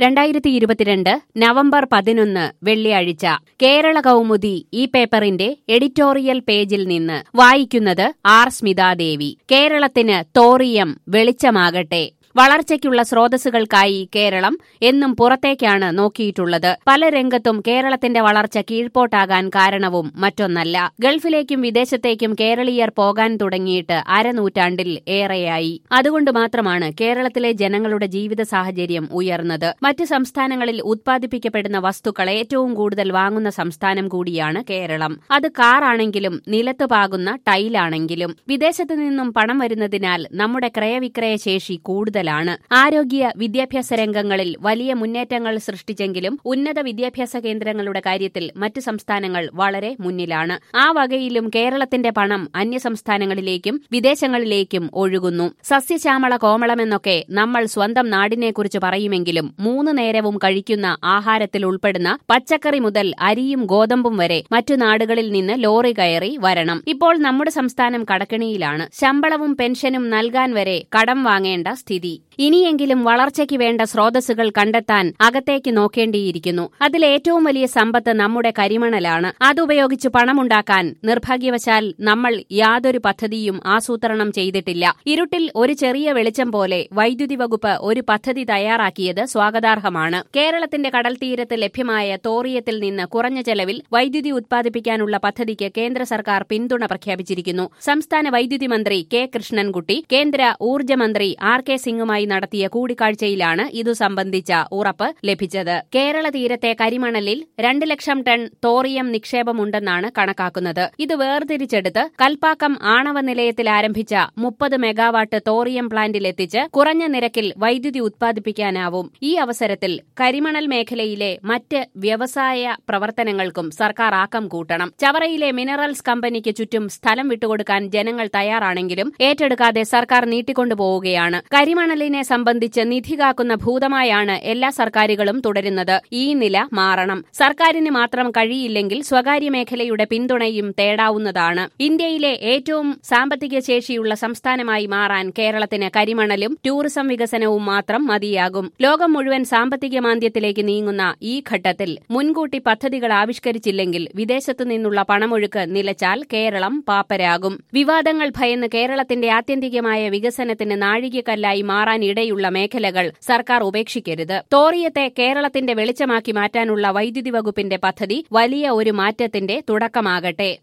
രണ്ടായിരത്തി ഇരുപത്തിരണ്ട് നവംബർ പതിനൊന്ന് വെള്ളിയാഴ്ച കേരള കൗമുദി ഈ പേപ്പറിന്റെ എഡിറ്റോറിയൽ പേജിൽ നിന്ന് വായിക്കുന്നത് ആർ സ്മിതാദേവി കേരളത്തിന് തോറിയം വെളിച്ചമാകട്ടെ വളർച്ചയ്ക്കുള്ള സ്രോതസ്സുകൾക്കായി കേരളം എന്നും പുറത്തേക്കാണ് നോക്കിയിട്ടുള്ളത് പല രംഗത്തും കേരളത്തിന്റെ വളർച്ച കീഴ്പോട്ടാകാൻ കാരണവും മറ്റൊന്നല്ല ഗൾഫിലേക്കും വിദേശത്തേക്കും കേരളീയർ പോകാൻ തുടങ്ങിയിട്ട് അരനൂറ്റാണ്ടിൽ ഏറെയായി അതുകൊണ്ട് മാത്രമാണ് കേരളത്തിലെ ജനങ്ങളുടെ ജീവിത സാഹചര്യം ഉയർന്നത് മറ്റ് സംസ്ഥാനങ്ങളിൽ ഉത്പാദിപ്പിക്കപ്പെടുന്ന വസ്തുക്കൾ ഏറ്റവും കൂടുതൽ വാങ്ങുന്ന സംസ്ഥാനം കൂടിയാണ് കേരളം അത് കാറാണെങ്കിലും നിലത്ത് പാകുന്ന ടൈലാണെങ്കിലും വിദേശത്തു നിന്നും പണം വരുന്നതിനാൽ നമ്മുടെ ക്രയവിക്രയ ശേഷി കൂടുതലാണ് ആരോഗ്യ വിദ്യാഭ്യാസ രംഗങ്ങളിൽ വലിയ മുന്നേറ്റങ്ങൾ സൃഷ്ടിച്ചെങ്കിലും ഉന്നത വിദ്യാഭ്യാസ കേന്ദ്രങ്ങളുടെ കാര്യത്തിൽ മറ്റ് സംസ്ഥാനങ്ങൾ വളരെ മുന്നിലാണ് ആ വകയിലും കേരളത്തിന്റെ പണം അന്യസംസ്ഥാനങ്ങളിലേക്കും വിദേശങ്ങളിലേക്കും ഒഴുകുന്നു സസ്യശ്യാമള കോമളമെന്നൊക്കെ നമ്മൾ സ്വന്തം നാടിനെക്കുറിച്ച് പറയുമെങ്കിലും മൂന്ന് നേരവും കഴിക്കുന്ന ആഹാരത്തിൽ ഉൾപ്പെടുന്ന പച്ചക്കറി മുതൽ അരിയും ഗോതമ്പും വരെ മറ്റു നാടുകളിൽ നിന്ന് ലോറി കയറി വരണം ഇപ്പോൾ നമ്മുടെ സംസ്ഥാനം കടക്കിണിയിലാണ് ശമ്പളവും പെൻഷനും നൽകാൻ വരെ കടം വാങ്ങേണ്ട സ്ഥിതി ഇനിയെങ്കിലും വളർച്ചയ്ക്ക് വേണ്ട സ്രോതസ്സുകൾ കണ്ടെത്താൻ അകത്തേക്ക് നോക്കേണ്ടിയിരിക്കുന്നു അതിൽ ഏറ്റവും വലിയ സമ്പത്ത് നമ്മുടെ കരിമണലാണ് അതുപയോഗിച്ച് പണമുണ്ടാക്കാൻ നിർഭാഗ്യവശാൽ നമ്മൾ യാതൊരു പദ്ധതിയും ആസൂത്രണം ചെയ്തിട്ടില്ല ഇരുട്ടിൽ ഒരു ചെറിയ വെളിച്ചം പോലെ വൈദ്യുതി വകുപ്പ് ഒരു പദ്ധതി തയ്യാറാക്കിയത് സ്വാഗതാർഹമാണ് കേരളത്തിന്റെ കടൽ തീരത്ത് ലഭ്യമായ തോറിയത്തിൽ നിന്ന് കുറഞ്ഞ ചെലവിൽ വൈദ്യുതി ഉത്പാദിപ്പിക്കാനുള്ള പദ്ധതിക്ക് കേന്ദ്ര സർക്കാർ പിന്തുണ പ്രഖ്യാപിച്ചിരിക്കുന്നു സംസ്ഥാന വൈദ്യുതി മന്ത്രി കെ കൃഷ്ണൻകുട്ടി കേന്ദ്ര ഊർജ്ജ മന്ത്രി ആർ കെ സിംഗുമായി നടത്തിയ കൂടിക്കാഴ്ചയിലാണ് ഇതു സംബന്ധിച്ച ഉറപ്പ് ലഭിച്ചത് കേരള തീരത്തെ കരിമണലിൽ രണ്ട് ലക്ഷം ടൺ തോറിയം നിക്ഷേപമുണ്ടെന്നാണ് കണക്കാക്കുന്നത് ഇത് വേർതിരിച്ചെടുത്ത് കൽപ്പാക്കം ആണവ നിലയത്തിൽ ആരംഭിച്ച മുപ്പത് മെഗാവാട്ട് തോറിയം പ്ലാന്റിലെത്തിച്ച് കുറഞ്ഞ നിരക്കിൽ വൈദ്യുതി ഉത്പാദിപ്പിക്കാനാവും ഈ അവസരത്തിൽ കരിമണൽ മേഖലയിലെ മറ്റ് വ്യവസായ പ്രവർത്തനങ്ങൾക്കും സർക്കാർ ആക്കം കൂട്ടണം ചവറയിലെ മിനറൽസ് കമ്പനിക്ക് ചുറ്റും സ്ഥലം വിട്ടുകൊടുക്കാൻ ജനങ്ങൾ തയ്യാറാണെങ്കിലും ഏറ്റെടുക്കാതെ സർക്കാർ നീട്ടിക്കൊണ്ടുപോവുകയാണ് കരിമണലിനെ സംബന്ധിച്ച് നിധി കാക്കുന്ന ഭൂതമായാണ് എല്ലാ സർക്കാരുകളും തുടരുന്നത് ഈ നില മാറണം സർക്കാരിന് മാത്രം കഴിയില്ലെങ്കിൽ സ്വകാര്യ മേഖലയുടെ പിന്തുണയും തേടാവുന്നതാണ് ഇന്ത്യയിലെ ഏറ്റവും സാമ്പത്തിക ശേഷിയുള്ള സംസ്ഥാനമായി മാറാൻ കേരളത്തിന് കരിമണലും ടൂറിസം വികസനവും മാത്രം മതിയാകും ലോകം മുഴുവൻ സാമ്പത്തിക മാന്ദ്യത്തിലേക്ക് നീങ്ങുന്ന ഈ ഘട്ടത്തിൽ മുൻകൂട്ടി പദ്ധതികൾ ആവിഷ്കരിച്ചില്ലെങ്കിൽ വിദേശത്തു നിന്നുള്ള പണമൊഴുക്ക് നിലച്ചാൽ കേരളം പാപ്പരാകും വിവാദങ്ങൾ ഭയന്ന് കേരളത്തിന്റെ ആത്യന്തികമായ വികസനത്തിന് നാഴികക്കല്ലായി മാറാനിടയുള്ള മേഖലകൾ സർക്കാർ ഉപേക്ഷിക്കരുത് തോറിയത്തെ കേരളത്തിന്റെ വെളിച്ചമാക്കി മാറ്റാനുള്ള വൈദ്യുതി വകുപ്പിന്റെ പദ്ധതി വലിയ ഒരു മാറ്റത്തിന്റെ തുടക്കമാകട്ടെ